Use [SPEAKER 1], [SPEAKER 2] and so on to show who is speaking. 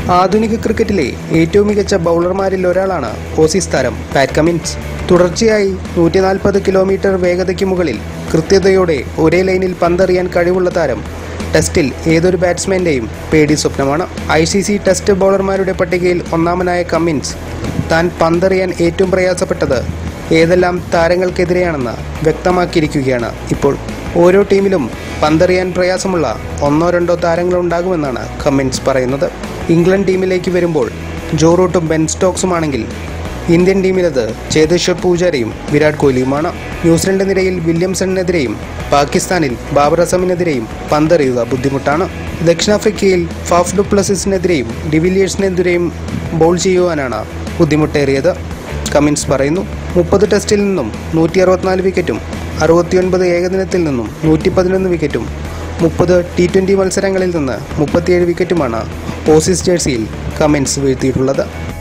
[SPEAKER 1] ആധുനിക ക്രിക്കറ്റിലെ ഏറ്റവും മികച്ച ബൗളർമാരിൽ ഒരാളാണ് ഓസീസ് താരം പാറ്റ് കമിൻസ് തുടർച്ചയായി നൂറ്റി നാൽപ്പത് കിലോമീറ്റർ വേഗതയ്ക്ക് മുകളിൽ കൃത്യതയോടെ ഒരേ ലൈനിൽ പന്തെറിയാൻ കഴിവുള്ള താരം ടെസ്റ്റിൽ ഏതൊരു ബാറ്റ്സ്മാൻ്റെയും പേടി സ്വപ്നമാണ് ഐ സി സി ടെസ്റ്റ് ബൗളർമാരുടെ പട്ടികയിൽ ഒന്നാമനായ കമ്മിൻസ് താൻ പന്തെറിയാൻ ഏറ്റവും പ്രയാസപ്പെട്ടത് ഏതെല്ലാം താരങ്ങൾക്കെതിരെയാണെന്ന് വ്യക്തമാക്കിയിരിക്കുകയാണ് ഇപ്പോൾ ഓരോ ടീമിലും പന്തെറിയാൻ പ്രയാസമുള്ള ഒന്നോ രണ്ടോ താരങ്ങളുണ്ടാകുമെന്നാണ് കമ്മിൻസ് പറയുന്നത് ഇംഗ്ലണ്ട് ടീമിലേക്ക് വരുമ്പോൾ ജോ റൂട്ടും ബെൻ സ്റ്റോക്സുമാണെങ്കിൽ ഇന്ത്യൻ ടീമിലത് ചേതേശ്വർ പൂജാരയും വിരാട് കോഹ്ലിയുമാണ് ന്യൂസിലൻഡ് നിരയിൽ വില്യംസണിനെതിരെയും പാകിസ്ഥാനിൽ ബാബർ അസമിനെതിരെയും പന്തെറിയുക ബുദ്ധിമുട്ടാണ് ദക്ഷിണാഫ്രിക്കയിൽ ഫാഫ് ഡുപ്ലസിസിനെതിരെയും ഡിവിലിയേഴ്സിനെതിരെയും ബോൾ ചെയ്യുവാനാണ് ബുദ്ധിമുട്ടേറിയത് കമിൻസ് പറയുന്നു മുപ്പത് ടെസ്റ്റിൽ നിന്നും നൂറ്റി അറുപത്തിനാല് വിക്കറ്റും അറുപത്തിയൊൻപത് ഏകദിനത്തിൽ നിന്നും നൂറ്റി പതിനൊന്ന് വിക്കറ്റും മുപ്പത് ടി ട്വൻ്റി മത്സരങ്ങളിൽ നിന്ന് മുപ്പത്തിയേഴ് വിക്കറ്റുമാണ് ഓസീസ് ജേഴ്സിയിൽ കമിൻസ് വീഴ്ത്തിയിട്ടുള്ളത്